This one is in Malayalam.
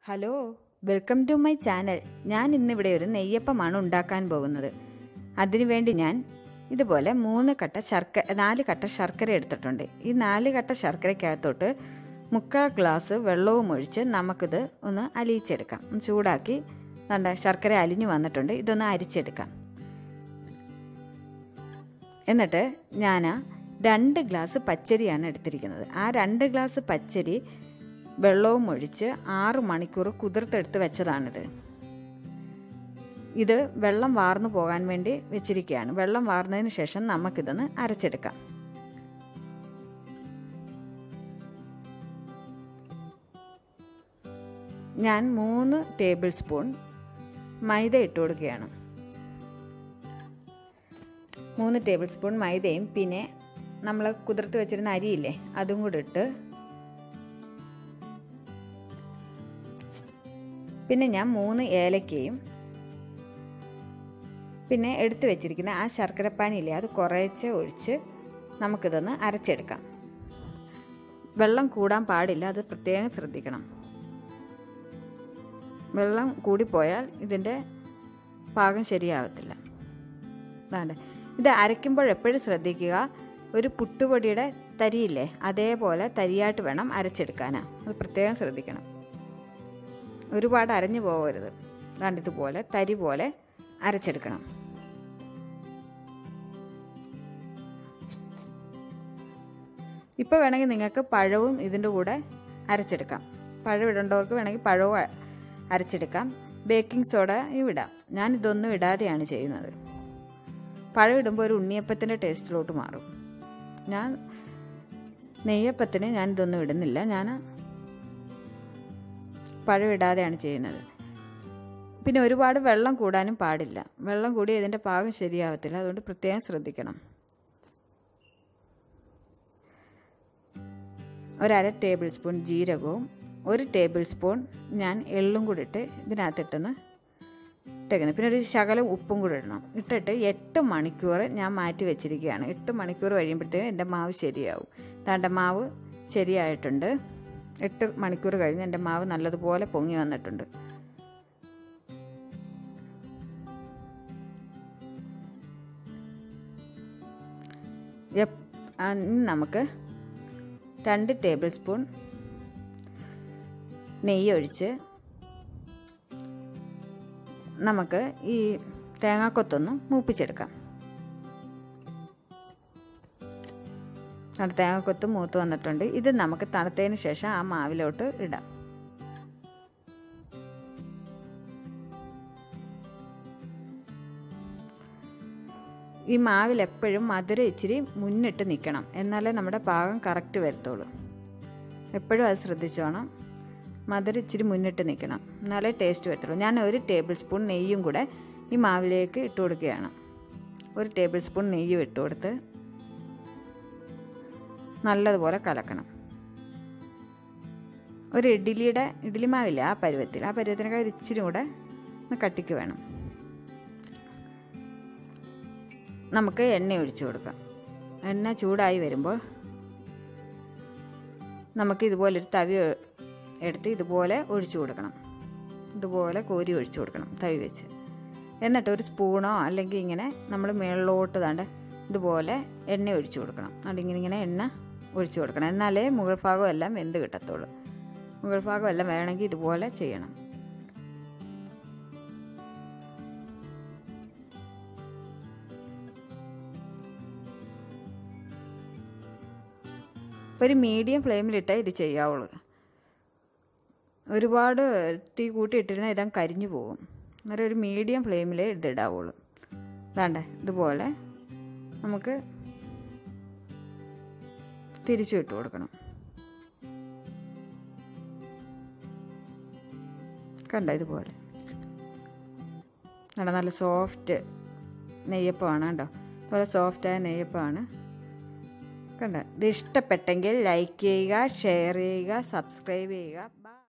hello welcome to my channel ഞാൻ ഇന്നിവിടെ ഒരു നെയ്യപ്പമാണ് ഉണ്ടാക്കാൻ പോകുന്നത് അതിനുവേണ്ടി ഞാൻ ഇതുപോലെ മൂന്ന് കട്ട ശർക്കര നാല് കട്ട ശർക്കര എടുത്തിട്ടുണ്ട് ഈ നാല് കട്ട ശർക്കരയ്ക്കകത്തോട്ട് മുക്കാൽ ഗ്ലാസ് വെള്ളവും ഒഴിച്ച് നമുക്കിത് ഒന്ന് അലിയിച്ചെടുക്കാം ഒന്ന് ചൂടാക്കി കണ്ട ശർക്കര അലിഞ്ഞു വന്നിട്ടുണ്ട് ഇതൊന്ന് അരിച്ചെടുക്കാം എന്നിട്ട് ഞാൻ രണ്ട് ഗ്ലാസ് പച്ചരിയാണ് എടുത്തിരിക്കുന്നത് ആ രണ്ട് ഗ്ലാസ് പച്ചരി വെള്ളവും ഒഴിച്ച് ആറ് മണിക്കൂർ കുതിർത്തെടുത്ത് വെച്ചതാണിത് ഇത് വെള്ളം വാർന്നു പോകാൻ വേണ്ടി വെച്ചിരിക്കുകയാണ് വെള്ളം വാർന്നതിന് ശേഷം നമുക്കിതൊന്ന് അരച്ചെടുക്കാം ഞാൻ മൂന്ന് ടേബിൾ സ്പൂൺ മൈദ ഇട്ട് കൊടുക്കുകയാണ് മൂന്ന് ടേബിൾ സ്പൂൺ മൈദയും പിന്നെ നമ്മൾ കുതിർത്ത് വെച്ചിരുന്ന അരിയില്ലേ അതും കൂടി ഇട്ട് പിന്നെ ഞാൻ മൂന്ന് ഏലക്കയും പിന്നെ എടുത്തു വെച്ചിരിക്കുന്ന ആ ശർക്കരപ്പാനിയില്ലേ അത് കുറേശ്ശെ ഒഴിച്ച് നമുക്കിതൊന്ന് അരച്ചെടുക്കാം വെള്ളം കൂടാൻ പാടില്ല അത് പ്രത്യേകം ശ്രദ്ധിക്കണം വെള്ളം കൂടിപ്പോയാൽ ഇതിൻ്റെ പാകം ശരിയാവത്തില്ല അതാണ്ട് ഇത് അരയ്ക്കുമ്പോൾ എപ്പോഴും ശ്രദ്ധിക്കുക ഒരു പുട്ടുപൊടിയുടെ തരിയില്ലേ അതേപോലെ തരിയായിട്ട് വേണം അരച്ചെടുക്കാനാണ് അത് പ്രത്യേകം ശ്രദ്ധിക്കണം ഒരുപാട് അരഞ്ഞു പോകരുത് അതാണ്ട് ഇതുപോലെ തരി പോലെ അരച്ചെടുക്കണം ഇപ്പോൾ വേണമെങ്കിൽ നിങ്ങൾക്ക് പഴവും ഇതിൻ്റെ കൂടെ അരച്ചെടുക്കാം പഴം ഇടേണ്ടവർക്ക് വേണമെങ്കിൽ പഴവും അരച്ചെടുക്കാം ബേക്കിംഗ് സോഡയും ഇടാം ഞാൻ ഇതൊന്നും ഇടാതെയാണ് ചെയ്യുന്നത് പഴം ഇടുമ്പോൾ ഒരു ഉണ്ണിയപ്പത്തിൻ്റെ ടേസ്റ്റിലോട്ട് മാറും ഞാൻ നെയ്യപ്പത്തിന് ഞാൻ ഇതൊന്നും ഇടുന്നില്ല ഞാൻ പഴം ഇടാതെയാണ് ചെയ്യുന്നത് പിന്നെ ഒരുപാട് വെള്ളം കൂടാനും പാടില്ല വെള്ളം കൂടി ഇതിൻ്റെ പാകം ശരിയാവത്തില്ല അതുകൊണ്ട് പ്രത്യേകം ശ്രദ്ധിക്കണം ഒരര ടേബിൾ സ്പൂൺ ജീരകവും ഒരു ടേബിൾ സ്പൂൺ ഞാൻ എള്ളും കൂടി ഇട്ട് ഇതിനകത്തിട്ടൊന്ന് ഇട്ടേക്കുന്നത് പിന്നെ ഒരു ശകലം ഉപ്പും കൂടി ഇടണം ഇട്ടിട്ട് എട്ട് മണിക്കൂർ ഞാൻ മാറ്റി വെച്ചിരിക്കുകയാണ് എട്ട് മണിക്കൂർ കഴിയുമ്പോഴത്തേക്ക് എൻ്റെ മാവ് ശരിയാവും താണ്ട മാവ് ശരിയായിട്ടുണ്ട് എട്ട് മണിക്കൂർ കഴിഞ്ഞ് എൻ്റെ മാവ് നല്ലതുപോലെ പൊങ്ങി വന്നിട്ടുണ്ട് നമുക്ക് രണ്ട് ടേബിൾ സ്പൂൺ നെയ്യ് ഒഴിച്ച് നമുക്ക് ഈ തേങ്ങാക്കൊത്തൊന്ന് മൂപ്പിച്ചെടുക്കാം അത് തേങ്ങാക്കൊത്ത് മൂത്ത് വന്നിട്ടുണ്ട് ഇത് നമുക്ക് തണുത്തതിന് ശേഷം ആ മാവിലോട്ട് ഇടാം ഈ മാവിൽ എപ്പോഴും മധുരം ഇച്ചിരി മുന്നിട്ട് നിൽക്കണം എന്നാലേ നമ്മുടെ പാകം കറക്റ്റ് വരത്തുള്ളൂ എപ്പോഴും അത് ശ്രദ്ധിച്ചോണം മധുരം ഇച്ചിരി മുന്നിട്ട് നിൽക്കണം എന്നാലേ ടേസ്റ്റ് വരത്തുള്ളൂ ഞാൻ ഒരു ടേബിൾ സ്പൂൺ നെയ്യും കൂടെ ഈ മാവിലേക്ക് ഇട്ട് കൊടുക്കുകയാണ് ഒരു ടേബിൾ സ്പൂൺ നെയ്യും ഇട്ട് കൊടുത്ത് നല്ലതുപോലെ കലക്കണം ഒരു ഇഡ്ഡലിയുടെ ഇഡ്ഡലി മാവില്ല ആ പരുവത്തിൽ ആ പരുവത്തിനൊക്കെ ഒരു ഇച്ചിരി കൂടെ ഒന്ന് കട്ടിക്ക് വേണം നമുക്ക് എണ്ണ ഒഴിച്ചു കൊടുക്കാം എണ്ണ ചൂടായി വരുമ്പോൾ നമുക്ക് ഇതുപോലൊരു തവി എടുത്ത് ഇതുപോലെ ഒഴിച്ചു കൊടുക്കണം ഇതുപോലെ കോരി ഒഴിച്ചു കൊടുക്കണം തവി വെച്ച് എന്നിട്ട് ഒരു സ്പൂണോ അല്ലെങ്കിൽ ഇങ്ങനെ നമ്മൾ മുകളിലോട്ട് താണ്ട് ഇതുപോലെ എണ്ണ ഒഴിച്ചു കൊടുക്കണം അതിങ്ങനെ ഇങ്ങനെ എണ്ണ ഒഴിച്ചു കൊടുക്കണം എന്നാലേ മുകൾ ഭാഗം എല്ലാം വെന്ത് കിട്ടത്തുള്ളൂ മുകൾ ഭാഗം എല്ലാം വേണമെങ്കിൽ ഇതുപോലെ ചെയ്യണം ഒരു മീഡിയം ഫ്ലെയിമിലിട്ടേ ഇത് ചെയ്യാവുള്ളൂ ഒരുപാട് തീ കൂട്ടിയിട്ടിരുന്നാൽ ഇതാ കരിഞ്ഞു പോകും അന്നേരം ഒരു മീഡിയം ഫ്ലെയിമിലേ ഇതിടാവുള്ളൂ വേണ്ട ഇതുപോലെ നമുക്ക് തിരിച്ചു ഇട്ട് കൊടുക്കണം കണ്ട ഇതുപോലെ നല്ല നല്ല സോഫ്റ്റ് നെയ്യപ്പമാണ് കേട്ടോ അതുപോലെ സോഫ്റ്റായ നെയ്യപ്പമാണ് കണ്ട ഇത് ഇഷ്ടപ്പെട്ടെങ്കിൽ ലൈക്ക് ചെയ്യുക ഷെയർ ചെയ്യുക സബ്സ്ക്രൈബ് ചെയ്യുക